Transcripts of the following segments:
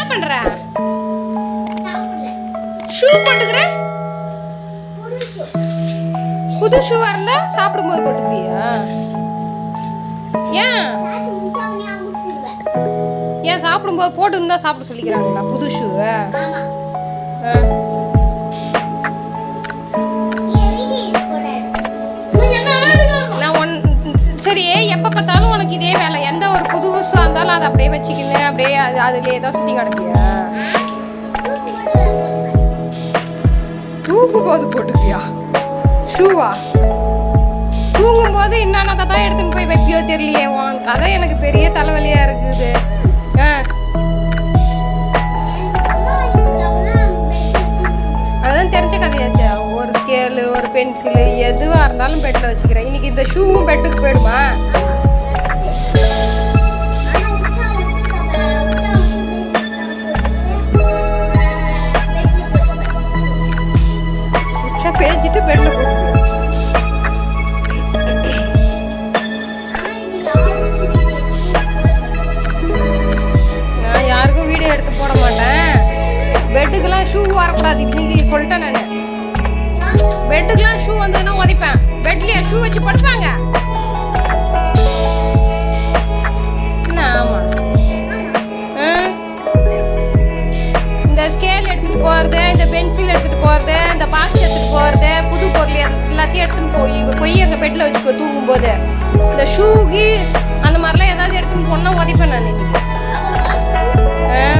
பண்ற சாப்பிடுறேன் ஷூ போட்டுக்கிற புதுசு புது ஷூவா இருந்தா சாப்பிடும்போது போட்டுக்குவியா ஏன் சாப்பிட்டு முட்டாமணியா கொடுத்துருவேன் ஏன் சாப்பிடும்போது போட்டுன்னு தான் சாப்பிட சொல்லிக்கிறாங்களா புது ஷூ ஆமா என் வீடு இருக்கக்கூடாது நான் ஒன் சரி எப்போ பார்த்தாலும் உனக்கு இதே வேலை எந்த ஒரு புதுசாக இருந்தாலும் அதை அப்படியே வச்சுக்கின்னு அப்படியே அது அதுலேயே தான் சுற்றி கிடப்பியா தூக்கும் போது போட்டுப்பியா ஷூவா தூங்கும் போது என்னென்ன தான் எடுத்துன்னு போய் வைப்பியோ தெரியலையே உன் கதை எனக்கு பெரிய தலைவலியா இருக்குது ஆ அதுதான் தெரிஞ்ச கதையாச்சு ஒரு ஸ்கேலு ஒரு பென்சிலு எதுவாக இருந்தாலும் பெட்டில் வச்சுக்கிறேன் இன்னைக்கு இந்த ஷூவும் பெட்டுக்கு போயிடுமா உச்சா பேஞ்சிட்டு பெட்டில் போட்டுக்குவேன் நான் யாருக்கும் வீடியோ எடுத்து போட மாட்டேன் பெட்டுக்கெல்லாம் ஷூ வரக்கூடாது இன்னைக்கு சொல்லிட்டேன் நான் பெட்டுக்கெல்லாம் ஷூ வந்ததுன்னா உதைப்பேன் பெட்லயே ஷூ வச்சு படுப்பாங்க என்ன ஆமா ஆ? இந்த ஸ்கேல் எடுத்துட்டு போறது இந்த பென்சில் எடுத்துட்டு போறது இந்த பாக்ஸ் எடுத்துட்டு போறது புது பொருள் எது- எல்லாத்தையும் எடுத்துட்டு போய் போய் எங்க பெட்ல வச்சுக்கோ தூங்கும் போது இந்த ஷூக்கு அந்த மாதிரிலாம் ஏதாவது எடுத்துட்டு போனா உதைப்பேன் நான் இன்னைக்கு ஆ?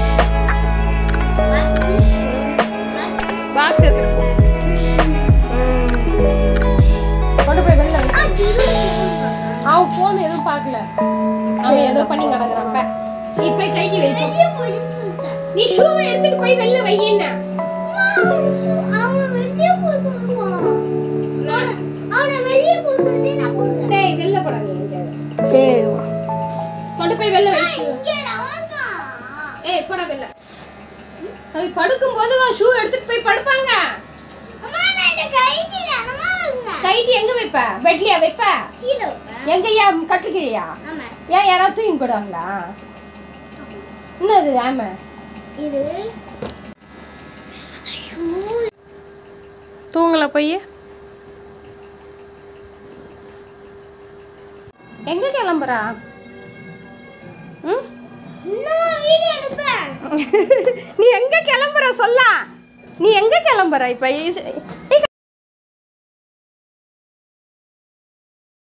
பாக்ஸ் எடுத்துட்டு போ ம். கொண்டு போய் வெளில வை. அவன் போன் எதுவும் பார்க்கல அவன் ஏதோ பண்ணி கிடக்குறான் பே. நீ போய் கைட்டி வை போ. நீ ஷூவை எடுத்துட்டு போய் வெளில வையின்னா டேய் வெளில போடா நீ எங்கேயாவது. சரி கொண்டு போய் வெளில வை shoe. ஏய் போடா வெளில அவை படுக்கும்போது ஷூ எடுத்துட்டு போய் படுப்பாங்க கைட்டி எங்க வைப்ப பெட்லயா வைப்ப எங்க ஏன் கட்டுக்கிறியா ஏன் யாராவது தூக்கி போடுவாங்களா என்னது ஆமா தூங்கல போய் எங்க கிளம்புறா ம் நீ எங்க கிளம்புற சொல்லா நீ எங்க கிளம்புற இப்ப இ-